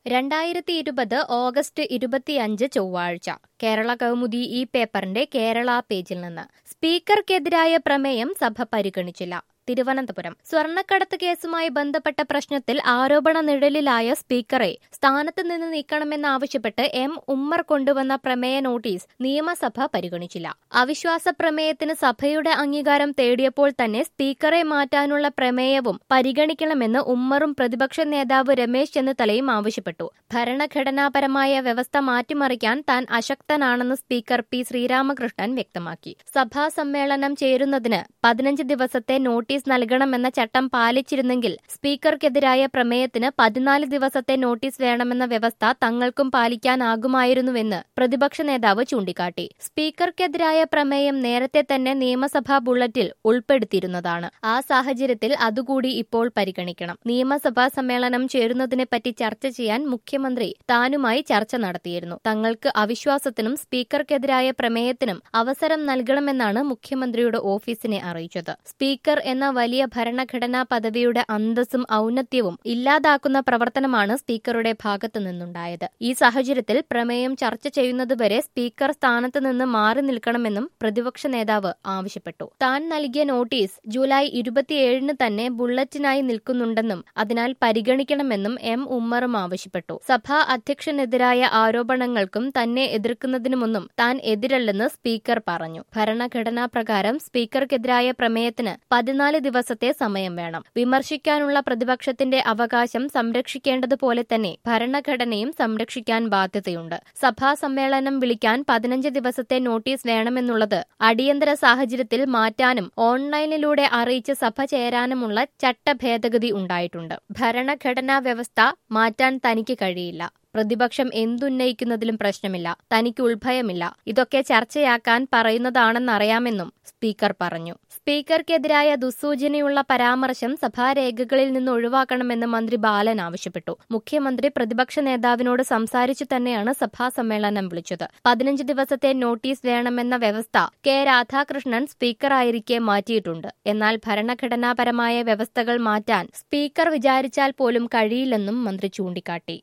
രണ്ടായിരത്തി ഇരുപത് ഓഗസ്റ്റ് ഇരുപത്തിയഞ്ച് ചൊവ്വാഴ്ച കേരള കൗമുദി ഈ പേപ്പറിന്റെ കേരള പേജിൽ നിന്ന് സ്പീക്കർക്കെതിരായ പ്രമേയം സഭ പരിഗണിച്ചില്ല തിരുവനന്തപുരം സ്വർണ്ണക്കടത്ത് കേസുമായി ബന്ധപ്പെട്ട പ്രശ്നത്തിൽ ആരോപണ നിഴലിലായ സ്പീക്കറെ സ്ഥാനത്ത് നിന്ന് നീക്കണമെന്നാവശ്യപ്പെട്ട് എം ഉമ്മർ കൊണ്ടുവന്ന പ്രമേയ നോട്ടീസ് നിയമസഭ പരിഗണിച്ചില്ല അവിശ്വാസ പ്രമേയത്തിന് സഭയുടെ അംഗീകാരം തേടിയപ്പോൾ തന്നെ സ്പീക്കറെ മാറ്റാനുള്ള പ്രമേയവും പരിഗണിക്കണമെന്ന് ഉമ്മറും പ്രതിപക്ഷ നേതാവ് രമേശ് ചെന്നിത്തലയും ആവശ്യപ്പെട്ടു ഭരണഘടനാപരമായ വ്യവസ്ഥ മാറ്റിമറിക്കാൻ താൻ അശക്തനാണെന്ന് സ്പീക്കർ പി ശ്രീരാമകൃഷ്ണൻ വ്യക്തമാക്കി സഭാ സമ്മേളനം ചേരുന്നതിന് പതിനഞ്ച് ദിവസത്തെ നോട്ടീസ് നൽകണമെന്ന ചട്ടം പാലിച്ചിരുന്നെങ്കിൽ സ്പീക്കർക്കെതിരായ പ്രമേയത്തിന് പതിനാല് ദിവസത്തെ നോട്ടീസ് വേണമെന്ന വ്യവസ്ഥ തങ്ങൾക്കും പാലിക്കാനാകുമായിരുന്നുവെന്ന് പ്രതിപക്ഷ നേതാവ് ചൂണ്ടിക്കാട്ടി സ്പീക്കർക്കെതിരായ പ്രമേയം നേരത്തെ തന്നെ നിയമസഭാ ബുള്ളറ്റിൽ ഉൾപ്പെടുത്തിയിരുന്നതാണ് ആ സാഹചര്യത്തിൽ അതുകൂടി ഇപ്പോൾ പരിഗണിക്കണം നിയമസഭാ സമ്മേളനം ചേരുന്നതിനെപ്പറ്റി ചർച്ച ചെയ്യാൻ മുഖ്യമന്ത്രി താനുമായി ചർച്ച നടത്തിയിരുന്നു തങ്ങൾക്ക് അവിശ്വാസത്തിനും സ്പീക്കർക്കെതിരായ പ്രമേയത്തിനും അവസരം നൽകണമെന്നാണ് മുഖ്യമന്ത്രിയുടെ ഓഫീസിനെ അറിയിച്ചത് സ്പീക്കർ എന്ന വലിയ ഭരണഘടനാ പദവിയുടെ അന്തസ്സും ഔന്നത്യവും ഇല്ലാതാക്കുന്ന പ്രവർത്തനമാണ് സ്പീക്കറുടെ ഭാഗത്തു നിന്നുണ്ടായത് ഈ സാഹചര്യത്തിൽ പ്രമേയം ചർച്ച ചെയ്യുന്നതുവരെ സ്പീക്കർ സ്ഥാനത്ത് നിന്ന് മാറി നിൽക്കണമെന്നും പ്രതിപക്ഷ നേതാവ് ആവശ്യപ്പെട്ടു താൻ നൽകിയ നോട്ടീസ് ജൂലൈ ഇരുപത്തിയേഴിന് തന്നെ ബുള്ളറ്റിനായി നിൽക്കുന്നുണ്ടെന്നും അതിനാൽ പരിഗണിക്കണമെന്നും എം ഉമ്മറും ആവശ്യപ്പെട്ടു സഭാ അധ്യക്ഷനെതിരായ ആരോപണങ്ങൾക്കും തന്നെ എതിർക്കുന്നതിനുമൊന്നും താൻ എതിരല്ലെന്ന് സ്പീക്കർ പറഞ്ഞു ഭരണഘടനാ പ്രകാരം സ്പീക്കർക്കെതിരായ പ്രമേയത്തിന് പതിനാല് ദിവസത്തെ സമയം വേണം വിമർശിക്കാനുള്ള പ്രതിപക്ഷത്തിന്റെ അവകാശം സംരക്ഷിക്കേണ്ടതുപോലെ തന്നെ ഭരണഘടനയും സംരക്ഷിക്കാൻ ബാധ്യതയുണ്ട് സഭാ സമ്മേളനം വിളിക്കാൻ പതിനഞ്ച് ദിവസത്തെ നോട്ടീസ് വേണമെന്നുള്ളത് അടിയന്തര സാഹചര്യത്തിൽ മാറ്റാനും ഓൺലൈനിലൂടെ അറിയിച്ച് സഭ ചേരാനുമുള്ള ചട്ടഭേദഗതി ഉണ്ടായിട്ടുണ്ട് ഭരണഘടനാ വ്യവസ്ഥ മാറ്റാൻ തനിക്ക് കഴിയില്ല പ്രതിപക്ഷം എന്തുന്നയിക്കുന്നതിലും പ്രശ്നമില്ല തനിക്ക് ഉത്ഭയമില്ല ഇതൊക്കെ ചർച്ചയാക്കാൻ പറയുന്നതാണെന്നറിയാമെന്നും സ്പീക്കർ പറഞ്ഞു സ്പീക്കർക്കെതിരായ ദുസ്സൂചനയുള്ള പരാമർശം സഭാരേഖകളിൽ നിന്ന് ഒഴിവാക്കണമെന്ന് മന്ത്രി ബാലൻ ആവശ്യപ്പെട്ടു മുഖ്യമന്ത്രി പ്രതിപക്ഷ നേതാവിനോട് സംസാരിച്ചു തന്നെയാണ് സഭാ സമ്മേളനം വിളിച്ചത് പതിനഞ്ച് ദിവസത്തെ നോട്ടീസ് വേണമെന്ന വ്യവസ്ഥ കെ രാധാകൃഷ്ണൻ സ്പീക്കറായിരിക്കെ മാറ്റിയിട്ടുണ്ട് എന്നാൽ ഭരണഘടനാപരമായ വ്യവസ്ഥകൾ മാറ്റാൻ സ്പീക്കർ വിചാരിച്ചാൽ പോലും കഴിയില്ലെന്നും മന്ത്രി ചൂണ്ടിക്കാട്ടി